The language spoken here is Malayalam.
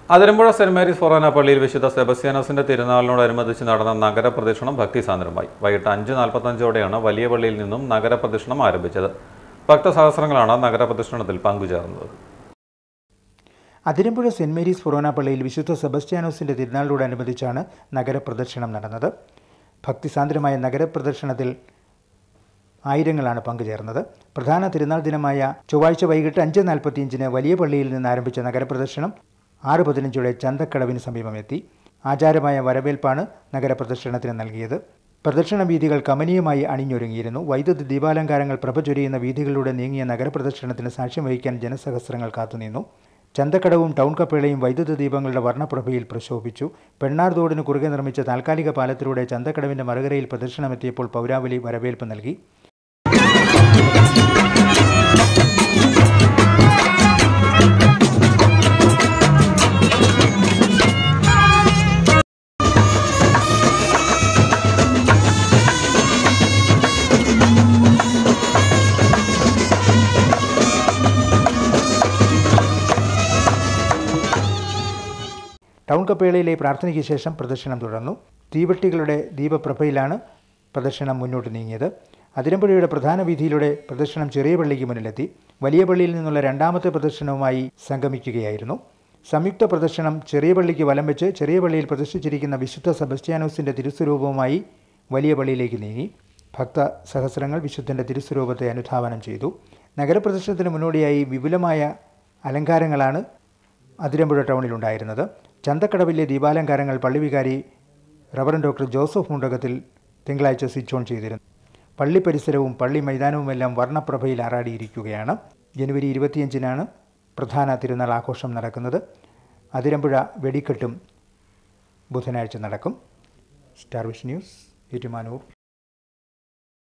അതിരമ്പുഴ സെന്റ് മേരീസ് ഫൊറോന പള്ളിയിൽ വിശുദ്ധ സെബസ്ത്യാനോസിന്റെ തിരുനാളിനോടനുബന്ധിച്ച് നടന്ന നഗരപ്രദക്ഷിണം ഭക്തിസാന്ദ്രമായി വൈകിട്ട് അഞ്ച് നാൽപ്പത്തഞ്ചോടെയാണ് വലിയ പള്ളിയിൽ നിന്നും നഗരപ്രദക്ഷിണം ആരംഭിച്ചത് ഭക്തസഹസ്രങ്ങളാണ് നഗരപ്രദക്ഷിണത്തിൽ പങ്കുചേർന്നത് അതിരമ്പുഴ സെന്റ് മേരീസ് ഫൊറോന പള്ളിയിൽ വിശുദ്ധ സെബസ്ത്യാനോസിന്റെ തിരുനാളിനോടനുബന്ധിച്ചാണ് നഗരപ്രദക്ഷിണം നടന്നത് ഭക്തിസാന്ദ്രമായ നഗരപ്രദക്ഷിണത്തിൽ ആയിരങ്ങളാണ് പങ്കുചേർന്നത് പ്രധാന തിരുനാൾ ദിനമായ ചൊവ്വാഴ്ച വൈകിട്ട് അഞ്ച് നാൽപ്പത്തിയഞ്ചിന് വലിയ പള്ളിയിൽ നിന്ന് ആരംഭിച്ച നഗരപ്രദക്ഷിണം ആറ് പതിനഞ്ചോടെ ചന്തക്കടവിന് സമീപമെത്തി ആചാരമായ വരവേൽപ്പാണ് നഗരപ്രദക്ഷിണത്തിന് നൽകിയത് പ്രദക്ഷിണ വീഥികൾ കമനീയമായി അണിഞ്ഞൊരുങ്ങിയിരുന്നു വൈദ്യുതി ദീപാലങ്കാരങ്ങൾ പ്രഭ ചൊരിയുന്ന വീഥികളിലൂടെ നീങ്ങിയ നഗരപ്രദക്ഷിണത്തിന് സാക്ഷ്യം വഹിക്കാൻ ജനസഹസ്രങ്ങൾ കാത്തുനിന്നു ചന്തക്കടവും ടൗൺ കപ്പേളയും വൈദ്യുത ദീപങ്ങളുടെ വർണ്ണപ്രഭയിൽ പ്രശോഭിച്ചു പെണ്ണാർ തോടിന് കുറുകെ നിർമ്മിച്ച താൽക്കാലിക പാലത്തിലൂടെ ചന്തക്കടവിന്റെ മറുകരയിൽ പ്രദക്ഷിണമെത്തിയപ്പോൾ പൗരാവലി വരവേൽപ്പ് നൽകി ടൗൺ കപ്പേളയിലെ പ്രാർത്ഥനയ്ക്ക് ശേഷം പ്രദർശനം തുടർന്നു തീവട്ടികളുടെ ദീപപ്രഭയിലാണ് പ്രദർശനം മുന്നോട്ട് നീങ്ങിയത് അതിരമ്പുഴയുടെ പ്രധാന വീതിയിലൂടെ പ്രദർശനം ചെറിയ പള്ളിക്ക് മുന്നിലെത്തി വലിയ പള്ളിയിൽ നിന്നുള്ള രണ്ടാമത്തെ പ്രദർശനവുമായി സംഗമിക്കുകയായിരുന്നു സംയുക്ത പ്രദർശനം ചെറിയ പള്ളിക്ക് വലം വെച്ച് ചെറിയ പള്ളിയിൽ പ്രതിഷ്ഠിച്ചിരിക്കുന്ന വിശുദ്ധ സെബസ്ത്യാനോസിന്റെ തിരുസ്വരൂപവുമായി വലിയ പള്ളിയിലേക്ക് നീങ്ങി ഭക്ത സഹസ്രങ്ങൾ വിശുദ്ധന്റെ തിരുസ്വരൂപത്തെ അനുധാവനം ചെയ്തു നഗരപ്രദർശനത്തിന് മുന്നോടിയായി വിപുലമായ അലങ്കാരങ്ങളാണ് അതിരമ്പുഴ ടൗണിലുണ്ടായിരുന്നത് ചന്തക്കടവിലെ ദീപാലങ്കാരങ്ങൾ പള്ളിവികാരി റവറൻ ഡോക്ടർ ജോസഫ് മുണ്ടകത്തിൽ തിങ്കളാഴ്ച സ്വിച്ച് ഓൺ ചെയ്തിരുന്നു പള്ളി പരിസരവും പള്ളി മൈതാനവുമെല്ലാം വർണ്ണപ്രഭയിൽ ആറാടിയിരിക്കുകയാണ് ജനുവരി ഇരുപത്തിയഞ്ചിനാണ് പ്രധാന തിരുനാൾ ആഘോഷം നടക്കുന്നത് അതിരമ്പുഴ വെടിക്കെട്ടും ബുധനാഴ്ച നടക്കും സ്റ്റാർ വിഷ് ന്യൂസ് ഏറ്റുമാനൂർ